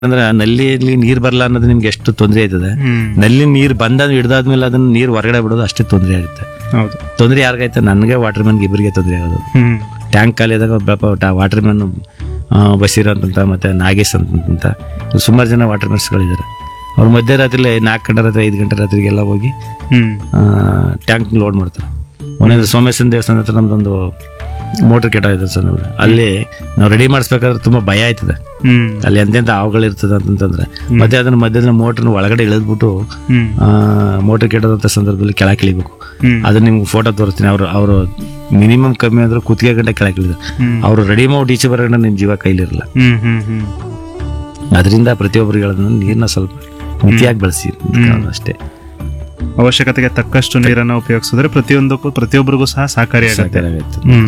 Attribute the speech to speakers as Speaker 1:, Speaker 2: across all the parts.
Speaker 1: ಅಂದ್ರೆ ನಲ್ಲಿಯಲ್ಲಿ ನೀರ್ ಬರಲ್ಲ ಅನ್ನೋದು ನಿಮ್ಗೆ ಎಷ್ಟು ತೊಂದರೆ ಆಯ್ತದೆ
Speaker 2: ಹ್ಮ್
Speaker 1: ನಲ್ಲಿ ನೀರ್ ಬಂದಾಗ ಹಿಡ್ದಾದ್ಮೇಲೆ ಅದನ್ನ ನೀರ್ ಹೊರಗಡೆ ಬಿಡೋದು ಅಷ್ಟೇ ತೊಂದರೆ ಆಗುತ್ತೆ
Speaker 2: ಹೌದು
Speaker 1: ತೊಂದರೆ ಯಾರಿಗೈತೆ ನನಗೆ ವಾಟರ್ ಮ್ಯಾನ್ಗೆ ಇಬ್ಬರಿಗೆ ತೊಂದರೆ ಆಗೋದು
Speaker 2: ಹ್ಮ್
Speaker 1: ಟ್ಯಾಂಕ್ ಖಾಲಿಯಾದಾಗ ಪಾಪ ವಾಟರ್ ಮ್ಯಾನ್ ಬಸೀರ್ ಅಂತಂತ ಮತ್ತೆ ನಾಗೇಶ್ ಅಂತಂತ ಸುಮಾರು ಜನ ವಾಟರ್ ಮ್ಯಾನ್ಸ್ಗಳಿದ್ದಾರೆ ಅವ್ರು ಮಧ್ಯರಾತ್ರಿ ನಾಲ್ಕು ಗಂಟೆ ರಾತ್ರಿ ಐದು ಗಂಟೆ ರಾತ್ರಿಗೆಲ್ಲ ಹೋಗಿ
Speaker 2: ಹ್ಮ್
Speaker 1: ಟ್ಯಾಂಕ್ ಲೋಡ್ ಮಾಡ್ತಾರೆ ಒಂದೊಂದು ಸೋಮೇಶ್ವರ ದೇವಸ್ಥಾನ ಹತ್ರ ನಮ್ದೊಂದು ಮೋಟರ್ ಕೆಟ್ಟ ಸಂದರ್ಭ ಅಲ್ಲಿ ನಾವು ರೆಡಿ ಮಾಡಿಸ್ಬೇಕಾದ್ರೆ ತುಂಬಾ ಭಯ ಆಯ್ತದೆ
Speaker 2: ಹ್ಮ್
Speaker 1: ಅಲ್ಲಿ ಎಂತೆಂತ ಹಾವುಗಳು ಇರ್ತದೆ ಅಂತಂತಂದ್ರೆ ಮತ್ತೆ ಅದನ್ನ ಮಧ್ಯದ ಮೋಟರ್ನ ಒಳಗಡೆ ಇಳಿದ್ಬಿಟ್ಟು
Speaker 2: ಹ್ಮ್
Speaker 1: ಮೋಟರ್ ಕೆಟ್ಟದಂತ ಸಂದರ್ಭದಲ್ಲಿ ಕೆಳಗೆ ಇಳಿಬೇಕು
Speaker 2: ಹ್ಮ್
Speaker 1: ಅದನ್ನ ನಿಮ್ಗೆ ಫೋಟೋ ತೋರಿಸ್ತೀನಿ ಅವರು ಅವರು ಮಿನಿಮಮ್ ಕಮ್ಮಿ ಅಂದ್ರೆ ಕುತ್ತಿಗೆ ಗಂಟೆ ಕೆಳಗೆ ಇಳಿದ್ರು
Speaker 2: ಹ್ಮ್
Speaker 1: ಅವರು ರೆಡಿ ಮಾಡಿ ಈಚೆ ಬರೋಣ ನಿಮ್ ಜೀವ ಕೈಲಿರಲ್ಲ
Speaker 2: ಹ್ಮ್ ಹ್ಮ್ ಹ್ಮ್
Speaker 1: ಅದರಿಂದ ಪ್ರತಿಯೊಬ್ಬರಿಗೆ ಹೇಳೋದನ್ನ ನೀರ್ನ ಸ್ವಲ್ಪ ಮಿತಿಯಾಗಿ ಬಳಸಿ ಅಂತ ಹೇಳೋದು ಅಷ್ಟೇ
Speaker 2: ಅವಶ್ಯಕತೆಗೆ ತಕ್ಕಷ್ಟು ನೀರನ್ನು ಉಪಯೋಗಿಸಿದ್ರೆ ಪ್ರತಿಯೊಂದಕ್ಕೂ ಪ್ರತಿಯೊಬ್ಬರಿಗೂ ಸಹ ಸಹಕಾರಿಯಾಗುತ್ತೆ
Speaker 1: ಸಾಕಾಗುತ್ತೆ.
Speaker 2: ಹ್ಮ್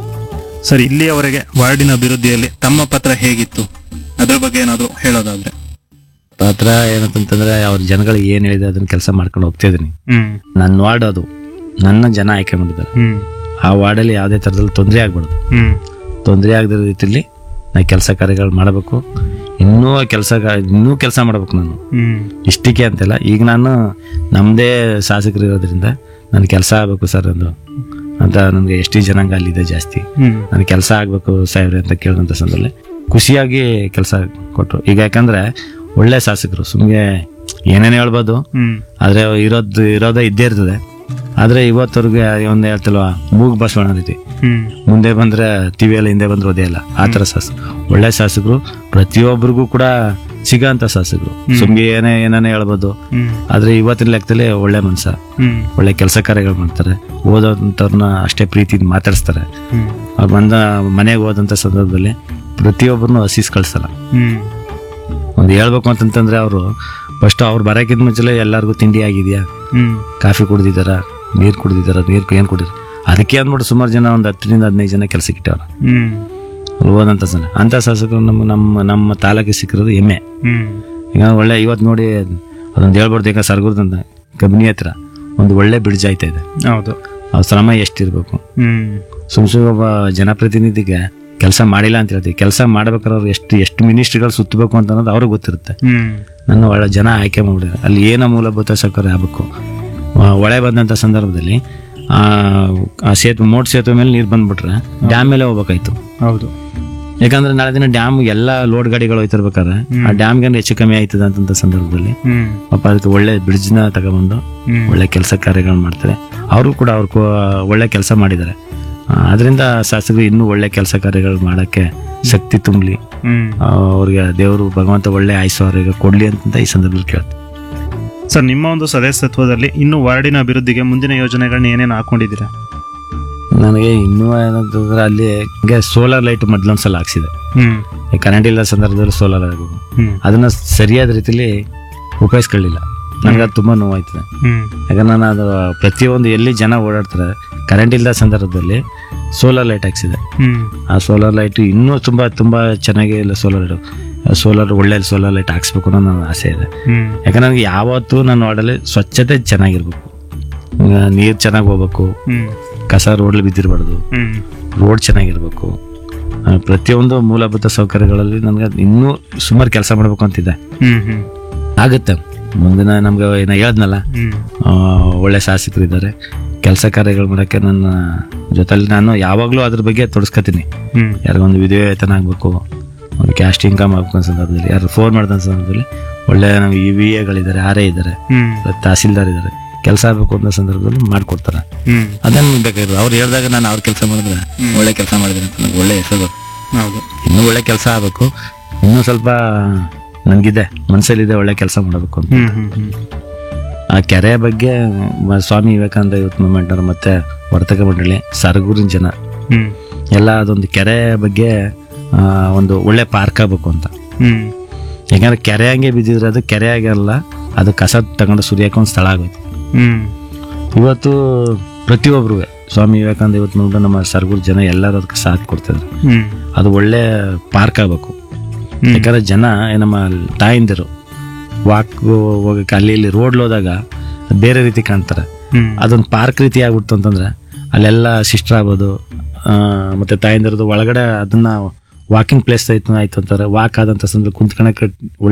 Speaker 2: ಸರಿ ಇಲ್ಲಿಯವರೆಗೆ ವಾರ್ಡಿನ ಅಭಿವೃದ್ಧಿಯಲ್ಲಿ ತಮ್ಮ ಪತ್ರ ಹೇಗಿತ್ತು ಅದ್ರ ಬಗ್ಗೆ ಏನಾದ್ರು ಹೇಳೋದಾದ್ರೆ
Speaker 1: ಪಾತ್ರ ಏನಂತಂದ್ರೆ ಅವ್ರ ಜನಗಳಿಗೆ ಏನ್ ಹೇಳಿದೆ ಅದನ್ನ ಕೆಲಸ ಮಾಡ್ಕೊಂಡು ಹೋಗ್ತಾ ಇದೀನಿ
Speaker 2: ಹ್ಮ್
Speaker 1: ನನ್ನ ವಾರ್ಡ್ ಅದು ನನ್ನ ಜನ ಆಯ್ಕೆ ಮಾಡಿದ್ದಾರೆ
Speaker 2: ಹ್ಮ್
Speaker 1: ಆ ವಾರ್ಡಲ್ಲಿ ಯಾವುದೇ ಥರದಲ್ಲಿ ತೊಂದರೆ ಆಗ್ಬಾರ್ದು
Speaker 2: ಹ್ಮ್
Speaker 1: ತೊಂದರೆ ಆಗದ ರೀತಿಯಲ್ಲಿ ನಾ ಕೆಲಸ ಕಾರ್ಯಗಳು ಮಾಡಬೇಕು ಇನ್ನೂ ಕೆಲಸ ಇನ್ನೂ ಕೆಲಸ ಮಾಡ್ಬೇಕು ನಾನು
Speaker 2: ಹ್ಮ್
Speaker 1: ಇಷ್ಟಕ್ಕೆ ಅಂತೆಲ್ಲ ಈಗ ನಾನು ನಮ್ಮದೇ ಶಾಸಕರು ಇರೋದ್ರಿಂದ ನನ್ನ ಕೆಲಸ ಆಗಬೇಕು ಸರ್ ಅಂದು ಅಂತ ನನಗೆ ಎಷ್ಟು ಜನಾಂಗ ಅಲ್ಲಿದೆ ಜಾಸ್ತಿ
Speaker 2: ಹ್ಮ್
Speaker 1: ನನಗೆ ಕೆಲಸ ಆಗಬೇಕು ಸಾಹೇಬ್ರೆ ಅಂತ ಕೇಳಿದಂಥ ಸಂದರ್ಭದಲ್ಲಿ ಖುಷಿಯಾಗಿ ಕೆಲಸ ಕೊಟ್ಟರು ಈಗ ಯಾಕಂದ್ರೆ ಒಳ್ಳೆ ಶಾಸಕರು ಸುಮ್ಮನೆ ಏನೇನು ಹೇಳ್ಬೋದು
Speaker 2: ಹ್ಮ್
Speaker 1: ಆದರೆ ಇರೋದು ಇರೋದೇ ಇದ್ದೇ ಇರ್ತದೆ ಆದರೆ ಇವತ್ತವ್ರಿಗೆ ಒಂದು ಹೇಳ್ತಲ್ವಾ ಮೂಗು ಬಸವಣ ರೀತಿ
Speaker 2: ಹ್ಮ್
Speaker 1: ಮುಂದೆ ಬಂದ್ರೆ ಟಿವಿಯಲ್ಲಿ ಹಿಂದೆ ಬಂದ್ರೆ ಓದೇ ಇಲ್ಲ ಆ ಥರ ಶಾಸಕ ಒಳ್ಳೆ ಶಾಸಕರು ಪ್ರತಿಯೊಬ್ಬರಿಗೂ ಕೂಡ ಸಿಗೋಂಥ ಶಾಸಕರು ಸುಮ್ಗೆ ಏನೇ ಏನೇನೇ ಹೇಳ್ಬೋದು
Speaker 2: ಹ್ಮ್
Speaker 1: ಆದ್ರೆ ಇವತ್ತಿನ ಲೆಕ್ಕದಲ್ಲಿ ಒಳ್ಳೆ ಮನ್ಸ
Speaker 2: ಹ್ಮ್
Speaker 1: ಒಳ್ಳೆ ಕೆಲಸ ಕಾರ್ಯಗಳು ಮಾಡ್ತಾರೆ ಓದೋಂಥವ್ರನ್ನ ಅಷ್ಟೇ ಪ್ರೀತಿಯಿಂದ ಮಾತಾಡಿಸ್ತಾರೆ
Speaker 2: ಹ್ಮ್
Speaker 1: ಅವ್ರು ಬಂದ ಮನೆಗೆ ಹೋದಂಥ ಸಂದರ್ಭದಲ್ಲಿ ಪ್ರತಿಯೊಬ್ಬರನ್ನು ಹಸಿಸ್ ಕಳಿಸಲ್ಲ
Speaker 2: ಹ್ಮ್
Speaker 1: ಒಂದು ಹೇಳ್ಬೇಕು ಅಂತಂತಂದ್ರೆ ಅವರು ಫಸ್ಟ್ ಅವ್ರು ಬರೋಕ್ಕಿಂತ ಮುಂಚೆಲೆ ಎಲ್ಲರಿಗೂ ತಿಂಡಿ ಆಗಿದೆಯಾ
Speaker 2: ಹ್ಮ್
Speaker 1: ಕಾಫಿ ಕುಡ್ದಿದ್ದಾರ ನೀರು ಕುಡ್ದಿದ್ದಾರ ನೀರು ಏನು ಕುಡಿದ್ರು ಅದಕ್ಕೆ ಅಂದ್ಬಿಟ್ಟು ಸುಮಾರು ಜನ ಒಂದು ಹತ್ತರಿಂದ ಹದಿನೈದು ಜನ ಕೆಲಸಕ್ಕೆ ಇಟ್ಟವ್ರು
Speaker 2: ಹ್ಮ್
Speaker 1: ಅಲ್ಲಿ ಹೋದಂಥ ಜನ ಅಂಥ ಶಾಸಕರು ನಮ್ಮ ನಮ್ಮ ನಮ್ಮ ತಾಲೂಕಿಗೆ ಸಿಕ್ಕಿರೋದು ಹೆಮ್ಮೆ
Speaker 2: ಹ್ಮ್
Speaker 1: ಈಗ ಒಳ್ಳೆ ಇವತ್ತು ನೋಡಿ ಅದೊಂದು ಹೇಳ್ಬಾರ್ದು ಈಗ ಸರ್ಗುರ್ದಂತ ಕಬಿನಿ ಹತ್ರ ಒಂದು ಒಳ್ಳೆ ಬ್ರಿಡ್ಜ್ ಆಯ್ತಾ ಇದೆ
Speaker 2: ಹೌದು
Speaker 1: ಅವ್ರ ಶ್ರಮ ಎಷ್ಟಿರ್ಬೇಕು
Speaker 2: ಹ್ಮ್
Speaker 1: ಸುಮ್ ಸುಮ್ಮನೆ ಒಬ್ಬ ಜನಪ್ರತಿನಿಧಿಗೆ ಕೆಲಸ ಮಾಡಿಲ್ಲ ಅಂತ ಹೇಳ್ತೀವಿ ಕೆಲಸ ಮಾಡ್ಬೇಕಾದ್ರೆ ಅವ್ರು ಎಷ್ಟು ಎಷ್ಟು ಮಿನಿಸ್ಟ್ರಿಗಳು ಸುತ್ತಬೇಕು ಅಂತ ಅನ್ನೋದು ಅವ್ರಿಗೆ ಗೊತ್ತಿರುತ್ತೆ
Speaker 2: ಹ್ಮ್
Speaker 1: ನನ್ನ ಒಳ್ಳೆ ಜನ ಆಯ್ಕೆ ಮಾಡಿದ್ದಾರೆ ಅಲ್ಲಿ ಏನೋ ಮೂಲಭೂತ ಸೌಕರ್ಯ ಆಗಬೇಕು ಒಳೆ ಬಂದಂಥ ಸಂದರ್ಭದಲ್ಲಿ ಆ ಆ ಸೇತುವೆ ಮೋಟ್ ಸೇತುವೆ ಮೇಲೆ ನೀರು ಬಂದ್ಬಿಟ್ರೆ ಡ್ಯಾಮ್ ಮೇಲೆ ಹೋಗ್ಬೇಕಾಯ್ತು
Speaker 2: ಹೌದು
Speaker 1: ಯಾಕಂದ್ರೆ ನಾಳೆ ದಿನ ಡ್ಯಾಮ್ ಎಲ್ಲ ಲೋಡ್ ಗಾಡಿಗಳು ಹೋಯ್ತಿರ್ಬೇಕಾದ್ರೆ ಆ ಡ್ಯಾಮ್ಗೆ ಹೆಚ್ಚು ಕಮ್ಮಿ ಆಯ್ತದ ಅಂತ ಸಂದರ್ಭದಲ್ಲಿ
Speaker 2: ಹ್ಮ್
Speaker 1: ಪಾಪ ಅದಕ್ಕೆ ಒಳ್ಳೆ ಬ್ರಿಡ್ಜ್ನ ತಗೊಬಂದು
Speaker 2: ಹ್ಮ್
Speaker 1: ಒಳ್ಳೆ ಕೆಲಸ ಕಾರ್ಯಗಳು ಮಾಡ್ತಾರೆ ಅವರು ಕೂಡ ಅವ್ರು ಕೂ- ಒಳ್ಳೆ ಕೆಲಸ ಮಾಡಿದ್ದಾರೆ ಅದರಿಂದ ಶಾಸಕರು ಇನ್ನೂ ಒಳ್ಳೆ ಕೆಲಸ ಕಾರ್ಯಗಳು ಮಾಡೋಕ್ಕೆ ಶಕ್ತಿ ತುಂಬಲಿ
Speaker 2: ಹ್ಮ್
Speaker 1: ಅವ್ರಿಗೆ ದೇವರು ಭಗವಂತ ಒಳ್ಳೆ ಆಯುಸ್ಸು ಅವ್ರಿಗೆ ಕೊಡ್ಲಿ ಅಂತ ಈ ಸಂದರ್ಭದಲ್ಲಿ ಕೇಳ್ತೀನಿ
Speaker 2: ಸರ್ ನಿಮ್ಮ ಒಂದು ಸದಸ್ಯತ್ವದಲ್ಲಿ ಇನ್ನು ವಾರ್ಡಿನ ಅಭಿವೃದ್ಧಿಗೆ ಮುಂದಿನ ಯೋಜನೆಗಳನ್ನ ಏನೇನು ಹಾಕೊಂಡಿದ್ದೀರಾ
Speaker 1: ನನಗೆ ಇನ್ನೂ ಏನಂತಂದ್ರೆ ಅಲ್ಲಿ ಹಂಗೆ ಸೋಲಾರ್ ಲೈಟ್ ಮೊದಲೊಂದ್ಸಲ ಹಾಕ್ಸಿದೆ
Speaker 2: ಹ್ಮ್
Speaker 1: ಈ ಕರೆಂಟ್ ಇಲ್ಲ ಸಂದರ್ಭದಲ್ಲಿ ಸೋಲಾರ್ ಆಗಬೇಕು
Speaker 2: ಹ್ಮ್
Speaker 1: ಅದನ್ನ ಸರಿಯಾದ ರೀತಿಲಿ ಉಪಯೋಗಿಸ್ಕೊಳ್ಳಿಲ್ಲ ನನಗೆ ಅದು ತುಂಬ ನೋವಾಯ್ತದೆ
Speaker 2: ಹ್ಮ್
Speaker 1: ಯಾಕಂದ್ರೆ ನಾನು ಅದು ಪ್ರತಿಯೊಂದು ಎಲ್ಲಿ ಜನ ಓಡಾಡ್ತಾರೆ ಕರೆಂಟ್ ಇಲ್ಲದ ಸಂದರ್ಭದಲ್ಲಿ ಸೋಲಾರ್ ಲೈಟ್ ಹಾಕ್ಸಿದೆ
Speaker 2: ಹ್ಮ್
Speaker 1: ಆ ಸೋಲಾರ್ ಲೈಟ್ ಇನ್ನೂ ತುಂಬ ತುಂಬ ಚೆನ್ನಾಗಿ ಇಲ್ಲ ಸೋಲಾರ್ ಲೈಟ್ ಸೋಲಾರ್ ಒಳ್ಳೆ ಸೋಲಾರ್ ಲೈಟ್ ಹಾಕ್ಸ್ಬೇಕು ಅನ್ನೋ ನನ್ನ ಆಸೆ ಇದೆ
Speaker 2: ಹ್ಮ್
Speaker 1: ಯಾಕಂದ್ರೆ ನನಗೆ ಯಾವತ್ತೂ ನನ್ನ ವಾರ್ಡಲ್ಲಿ ಸ್ವಚ್ಛತೆ ಚೆನ್ನಾಗಿರ್ಬೇಕು ನೀರು ಚೆನ್ನಾಗಿ ಹೋಗ್ಬೇಕು
Speaker 2: ಹ್ಮ್
Speaker 1: ಕಸ ರೋಡ್ಲಿ ಬಿದ್ದಿರಬಾರ್ದು
Speaker 2: ಹ್ಮ್
Speaker 1: ರೋಡ್ ಚೆನ್ನಾಗಿರ್ಬೇಕು ಆ, ಪ್ರತಿಯೊಂದು ಮೂಲಭೂತ ಸೌಕರ್ಯಗಳಲ್ಲಿ ನನಗೆ ಇನ್ನೂ ಸುಮಾರು ಕೆಲಸ ಮಾಡಬೇಕು ಅಂತಿದೆ
Speaker 2: ಹ್ಮ್ ಹ್ಮ್
Speaker 1: ಆಗುತ್ತೆ ಮುಂದಿನ ನಮ್ಗೆ ಏನೋ ಹೇಳ್ದ್ನಲ್ಲ
Speaker 2: ಹ್ಮ್
Speaker 1: ಆ, ಒಳ್ಳೆ ಶಾಸಕರು ಇದ್ದಾರೆ ಕೆಲಸ ಕಾರ್ಯಗಳು ಮಾಡೋಕ್ಕೆ ನನ್ನ ಜೊತೆಲಿ ನಾನು ಯಾವಾಗಲೂ ಅದ್ರ ಬಗ್ಗೆ ತೊಡಸ್ಕೊತೀನಿ
Speaker 2: ಹ್ಮ್
Speaker 1: ಯಾರಿಗೊಂದು ವಿಧವೆ ವೇತನ ಆಗಬೇಕು ಒಂದು ಕ್ಯಾಸ್ಟ್ ಇನ್ಕಮ್ ಆಗಬೇಕು ಅನ್ನೋ ಸಂದರ್ಭದಲ್ಲಿ ಯಾರು ಫೋನ್ ಮಾಡಿದ ಸಂದರ್ಭದಲ್ಲಿ ಒಳ್ಳೆ ನಾವು ಇ ವಿ ಎಗಳಿದ್ದಾರೆ ಆರ್ ಎ ಇದ್ದಾರೆ
Speaker 2: ಹ್ಮ್
Speaker 1: ತಹಸೀಲ್ದಾರ್ ಇದ್ದಾರೆ ಕೆಲಸ ಆಗಬೇಕು ಅನ್ನೋ ಸಂದರ್ಭದಲ್ಲಿ ಮಾಡ್ಕೊಡ್ತಾರೆ
Speaker 2: ಹ್ಮ್
Speaker 1: ಅದನ್ನು ಬೇಕಾಗಿರೋದು ಅವ್ರು ಹೇಳಿದಾಗ ನಾನು ಅವ್ರ ಕೆಲಸ ಮಾಡಿದ್ರೆ ಒಳ್ಳೆ ಕೆಲಸ ಮಾಡಿದ್ರೆ ಅಂತ ನನಗೆ ಒಳ್ಳೆ ಹೆಸರು
Speaker 2: ಹೌದು
Speaker 1: ಇನ್ನೂ ಒಳ್ಳೆ ಕೆಲಸ ಆಗಬೇಕು ಇನ್ನೂ ಸ್ವಲ್ಪ ನನಗಿದೆ ಮನಸ್ಸಲ್ಲಿದೆ ಒಳ್ಳೆ ಕೆಲಸ ಮಾಡಬೇಕು ಅಂತ
Speaker 2: ಹ್ಮ್ ಹ್ಮ್ ಹ್ಮ್
Speaker 1: ಆ ಕೆರೆ ಬಗ್ಗೆ ಮ- ಸ್ವಾಮಿ ವಿವೇಕಾನಂದ ಯೂತ್ ಮೂವ್ಮೆಂಟ್ ಅವರು ಮತ್ತೆ ವರ್ತಕ ಮಂಡಳಿ ಸರಗೂರಿನ ಜನ
Speaker 2: ಹ್ಮ್
Speaker 1: ಎಲ್ಲ ಅದೊಂದು ಕೆರೆ ಬಗ್ಗೆ ಆ, ಒಂದು ಒಳ್ಳೆ ಪಾರ್ಕ್ ಆಗಬೇಕು ಅಂತ
Speaker 2: ಹ್ಮ್
Speaker 1: ಯಾಕಂದ್ರೆ ಕೆರೆ ಹಂಗೆ ಬಿದ್ದಿದ್ರೆ ಅದು ಕೆರೆ ಆಗಲ್ಲ ಅದು ಕಸ ತಗೊಂಡು ಸುರಿಯೋಕೆ ಒಂದು ಸ್ಥಳ ಆಗೋಯ್ತು
Speaker 2: ಹ್ಮ್
Speaker 1: ಇವತ್ತು ಪ್ರತಿಯೊಬ್ಬರು ಸ್ವಾಮಿ ವಿವೇಕಾನಂದ ಯೂತ್ ಮೂವ್ಮೆಂಟ್ ನಮ್ಮ ಸರಗೂರು ಜನ ಎಲ್ಲರೂ ಅದಕ್ಕೆ ಸಾಥ್ ಕೊಡ್ತಿದ್ರು
Speaker 2: ಹ್ಮ್
Speaker 1: ಅದು ಒಳ್ಳೆ ಪಾರ್ಕ್ ಆಗಬೇಕು
Speaker 2: ಹ್ಮ್.
Speaker 1: ಯಾಕಂದ್ರೆ ಜನ ನಮ್ಮ ತಾಯಿಂದಿರು ವಾಕ್ ಹೋಗಕ್ಕೆ ಅಲ್ಲಿ ಇಲ್ಲಿ ರೋಡ್ ಹೋದಾಗ ಬೇರೆ ರೀತಿ ಕಾಣ್ತಾರೆ
Speaker 2: ಹ್ಮ್
Speaker 1: ಅದೊಂದು ಪಾರ್ಕ್ ರೀತಿ ಆಗ್ಬಿಡ್ತು ಅಂತಂದ್ರೆ ಅಲ್ಲೆಲ್ಲ ಸಿಸ್ಟರ್ ಆಗ್ಬೋದು ಆ, ಮತ್ತೆ ತಾಯಿಂದಿರದು ಒಳಗಡೆ ಅದನ್ನ ವಾಕಿಂಗ್ ಪ್ಲೇಸ್ ಆಯ್ತು ಆಯ್ತು ಅಂತಾರೆ ವಾಕ್ ಆದಂತ ಸಂದರ್ಭ ಕುಂತ್ಕೊಳಕ್ಕೆ